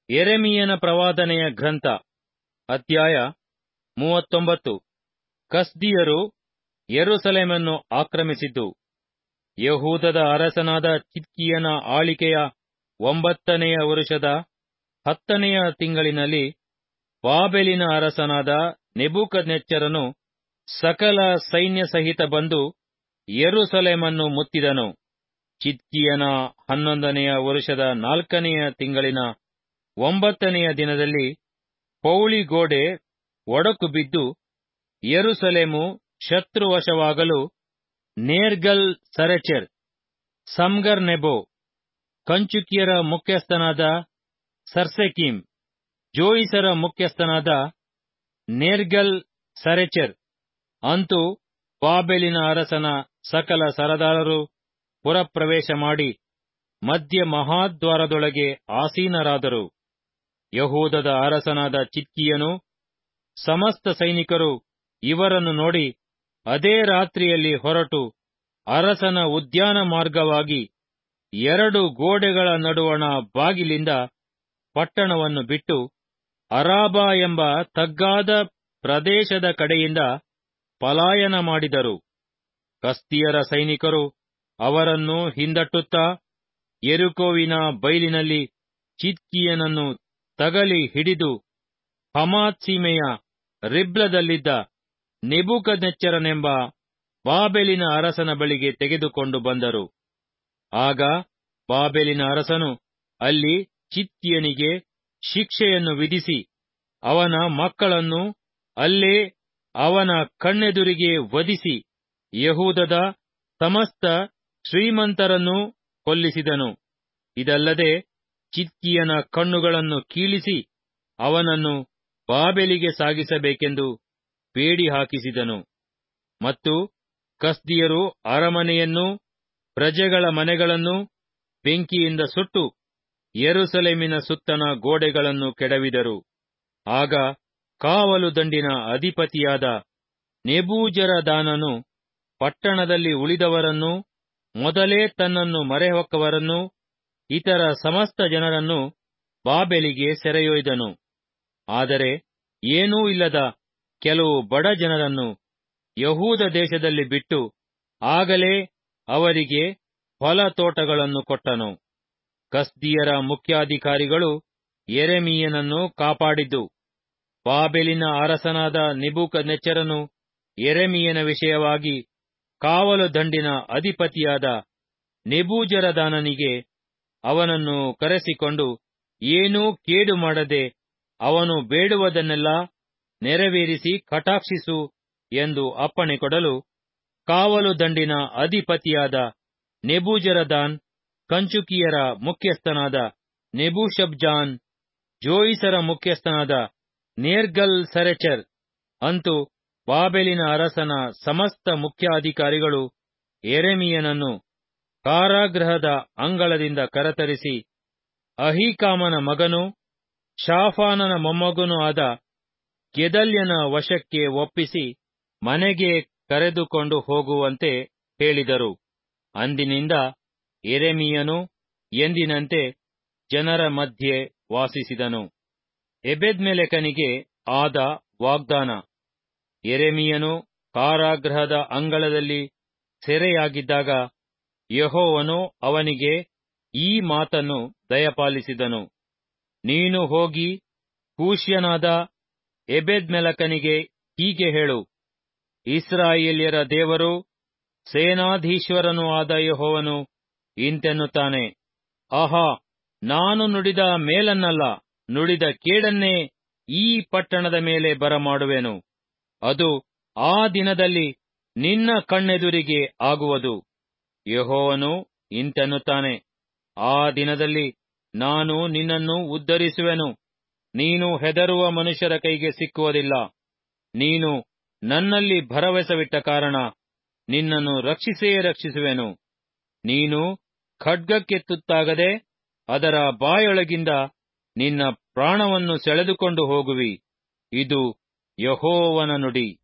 ಎರೆಮೀಯನ ಪ್ರವಾದನೆಯ ಗ್ರಂಥ ಅಧ್ಯಾಯ ಮೂವತ್ತೊಂಬತ್ತು ಕಸ್ದಿಯರು ಯೆರೂಸಲೇಮನ್ನು ಆಕ್ರಮಿಸಿದ್ದು ಯಹೂದದ ಅರಸನಾದ ಚಿದ್ಕೀಯನ ಆಳಿಕೆಯ ಒಂಬತ್ತನೆಯ ವರುಷದ ಹತ್ತನೆಯ ತಿಂಗಳಿನಲ್ಲಿ ಬಾಬೆಲಿನ ಅರಸನಾದ ನೆಬೂಕದ್ನೆಚ್ಚರನು ಸಕಲ ಸೈನ್ಯ ಸಹಿತ ಬಂದು ಯೆರೂಸಲೇಮನ್ನು ಮುತ್ತಿದನು ಚಿದ್ಕೀಯನ ಹನ್ನೊಂದನೆಯ ವರುಷದ ನಾಲ್ಕನೆಯ ತಿಂಗಳಿನ ಒಂಬತ್ತನೆಯ ದಿನದಲ್ಲಿ ಪೌಳಿಗೋಡೆ ಒಡಕು ಬಿದ್ದು ಯೆರೂಸಲೇಮು ಶತ್ರುವಶವಾಗಲು ನೇರ್ಗಲ್ ಸರೆಚೆರ್ ಸಮ್ಗರ್ ನೆಬೋ ಕಂಚುಕಿಯರ ಮುಖ್ಯಸ್ಥನಾದ ಸರ್ಸೆಕೀಮ್ ಜೋಯಿಸರ ಮುಖ್ಯಸ್ಥನಾದ ನೇರ್ಗಲ್ ಸರೆಚೆರ್ ಅಂತೂ ಬಾಬೆಲಿನ ಅರಸನ ಸಕಲ ಸರದಾರರು ಪುರಪ್ರವೇಶ ಮಾಡಿ ಮಧ್ಯ ಮಹಾದ್ವಾರದೊಳಗೆ ಆಸೀನರಾದರು ಯಹೂದದ ಅರಸನಾದ ಚಿದ್ಕೀಯನು ಸಮಸ್ತ ಸೈನಿಕರು ಇವರನ್ನು ನೋಡಿ ಅದೇ ರಾತ್ರಿಯಲ್ಲಿ ಹೊರಟು ಅರಸನ ಉದ್ಯಾನ ಮಾರ್ಗವಾಗಿ ಎರಡು ಗೋಡೆಗಳ ನಡುವಣ ಬಾಗಿಲಿಂದ ಪಟ್ಟಣವನ್ನು ಬಿಟ್ಟು ಅರಾಬಾ ಎಂಬ ತಗ್ಗಾದ ಪ್ರದೇಶದ ಕಡೆಯಿಂದ ಪಲಾಯನ ಮಾಡಿದರು ಕಸ್ತಿಯರ ಸೈನಿಕರು ಅವರನ್ನು ಹಿಂದಟ್ಟುತ್ತಾ ಯೆರಿಕೋವಿನ ಬೈಲಿನಲ್ಲಿ ಚಿದ್ಕೀಯನನ್ನು ತಗಲಿ ಹಿಡಿದು ಹಮಾತ್ ಸೀಮೆಯ ರಿಬ್ಲದಲ್ಲಿದ್ದ ನೆಬೂಕದ್ನೆಚ್ಚರನೆಂಬ ಬಾಬೆಲಿನ ಅರಸನ ಬಳಿಗೆ ತೆಗೆದುಕೊಂಡು ಬಂದರು ಆಗ ಬಾಬೆಲಿನ ಅರಸನು ಅಲ್ಲಿ ಚಿದ್ಕೀಯನಿಗೆ ಶಿಕ್ಷೆಯನ್ನು ವಿಧಿಸಿ ಅವನ ಮಕ್ಕಳನ್ನು ಅಲ್ಲೇ ಅವನ ಕಣ್ಣೆದುರಿಗೆ ವಧಿಸಿ ಯಹೂದದ ಸಮಸ್ತ ಶ್ರೀಮಂತರನ್ನೂ ಕೊಲ್ಲಿಸಿದನು ಇದಲ್ಲದೆ ಚಿದ್ಕೀಯನ ಕಣ್ಣುಗಳನ್ನು ಕೀಳಿಸಿ ಅವನನ್ನು ಬಾಬೆಲಿಗೆ ಸಾಗಿಸಬೇಕೆಂದು ಬೇಡಿ ಹಾಕಿಸಿದನು ಮತ್ತು ಕಸ್ದಿಯರು ಅರಮನೆಯನ್ನೂ ಪ್ರಜೆಗಳ ಮನೆಗಳನ್ನೂ ಬೆಂಕಿಯಿಂದ ಸುಟ್ಟು ಯೆರೂಸಲೇಮಿನ ಸುತ್ತಣ ಗೋಡೆಗಳನ್ನು ಕೆಡವಿದರು ಆಗ ಕಾವಲು ದಂಡಿನ ಅಧಿಪತಿಯಾದ ನೆಬೂಜರದಾನನು ಪಟ್ಟಣದಲ್ಲಿ ಉಳಿದವರನ್ನೂ ಮೊದಲೇ ತನ್ನನ್ನು ಮರೆಹೊಕ್ಕವರನ್ನೂ ಇತರ ಸಮಸ್ತ ಜನರನ್ನು ಬಾಬೆಲಿಗೆ ಸೆರೆಯೊಯ್ದನು ಆದರೆ ಏನೂ ಇಲ್ಲದ ಕೆಲವು ಬಡ ಜನರನ್ನು ಯಹೂದ ದೇಶದಲ್ಲಿ ಬಿಟ್ಟು ಆಗಲೇ ಅವರಿಗೆ ಹೊಲ ತೋಟಗಳನ್ನು ಕೊಟ್ಟನು ಕಸ್ದಿಯರ ಮುಖ್ಯಾಧಿಕಾರಿಗಳು ಎರೆಮೀಯನನ್ನು ಕಾಪಾಡಿದ್ದು ಬಾಬೆಲಿನ ಅರಸನಾದ ನಿಬೂಕದ್ನೆಚ್ಚರನು ಎರೆಮೀಯನ ವಿಷಯವಾಗಿ ಕಾವಲು ದಂಡಿನ ಅಧಿಪತಿಯಾದ ನೆಬೂಜರದಾನನಿಗೆ ಅವನನ್ನು ಕರೆಸಿಕೊಂಡು ಏನೂ ಕೇಡು ಮಾಡದೆ ಅವನು ಬೇಡುವುದನ್ನೆಲ್ಲ ನೆರವೇರಿಸಿ ಕಟಾಕ್ಷಿಸು ಎಂದು ಅಪ್ಪಣೆ ಕೊಡಲು ಕಾವಲು ದಂಡಿನ ಅಧಿಪತಿಯಾದ ನೆಬೂಜರದಾನ್ ಕಂಚುಕಿಯರ ಮುಖ್ಯಸ್ಥನಾದ ನೆಬೂಷಬ್ಜಾನ್ ಜೋಯಿಸರ ಮುಖ್ಯಸ್ಥನಾದ ನೇರ್ಗಲ್ ಸರೆಚರ್ ಅಂತೂ ಬಾಬೆಲಿನ ಅರಸನ ಸಮಸ್ತ ಮುಖ್ಯಾಧಿಕಾರಿಗಳು ಎರೆಮೀಯನನ್ನು ಕಾರಾಗೃಹದ ಅಂಗಳದಿಂದ ಕರತರಿಸಿ ಅಹೀಕಾಮನ ಮಗನೂ ಶಾಫಾನನ ಮೊಮ್ಮಗನೂ ಆದ ಗೆದಲ್ಯನ ವಶಕ್ಕೆ ಒಪ್ಪಿಸಿ ಮನೆಗೆ ಕರೆದುಕೊಂಡು ಹೋಗುವಂತೆ ಹೇಳಿದರು ಅಂದಿನಿಂದ ಎರೆಮೀಯನು ಎಂದಿನಂತೆ ಜನರ ಮಧ್ಯೆ ವಾಸಿಸಿದನು ಎಬೆದ್ಮೆಲೆಕನಿಗೆ ಆದ ವಾಗ್ದಾನ ಎರೆಮೀಯನು ಕಾರಾಗೃಹದ ಅಂಗಳದಲ್ಲಿ ಸೆರೆಯಾಗಿದ್ದಾಗ ಯಹೋವನು ಅವನಿಗೆ ಈ ಮಾತನ್ನು ದಯಪಾಲಿಸಿದನು ನೀನು ಹೋಗಿ ಕೂಶ್ಯನಾದ ಎಬೆದ್ಮೆಲಕನಿಗೆ ಹೀಗೆ ಹೇಳು ಇಸ್ರಾಯೇಲ್ಯರ ದೇವರು ಸೇನಾಧೀಶ್ವರನೂ ಆದ ಯಹೋವನು ಇಂತೆನ್ನುತ್ತಾನೆ ಆಹಾ ನಾನು ನುಡಿದ ಮೇಲನ್ನಲ್ಲ ನುಡಿದ ಕೇಡನ್ನೇ ಈ ಪಟ್ಟಣದ ಮೇಲೆ ಬರಮಾಡುವೆನು ಅದು ಆ ದಿನದಲ್ಲಿ ನಿನ್ನ ಕಣ್ಣೆದುರಿಗೆ ಆಗುವುದು ಯಹೋವನು ಇಂತೆನ್ನುತ್ತಾನೆ ಆ ದಿನದಲ್ಲಿ ನಾನು ನಿನ್ನನ್ನು ಉದ್ಧರಿಸುವೆನು ನೀನು ಹೆದರುವ ಮನುಷ್ಯರ ಕೈಗೆ ಸಿಕ್ಕುವುದಿಲ್ಲ ನೀನು ನನ್ನಲ್ಲಿ ಭರವಸವಿಟ್ಟ ಕಾರಣ ನಿನ್ನನ್ನು ರಕ್ಷಿಸೇ ರಕ್ಷಿಸುವೆನು ನೀನು ಖಡ್ಗಕ್ಕೆ ತುತ್ತಾಗದೆ ಅದರ ಬಾಯೊಳಗಿಂದ ನಿನ್ನ ಪ್ರಾಣವನ್ನು ಸೆಳೆದುಕೊಂಡು ಹೋಗುವಿ ಇದು ಯಹೋವನ ನುಡಿ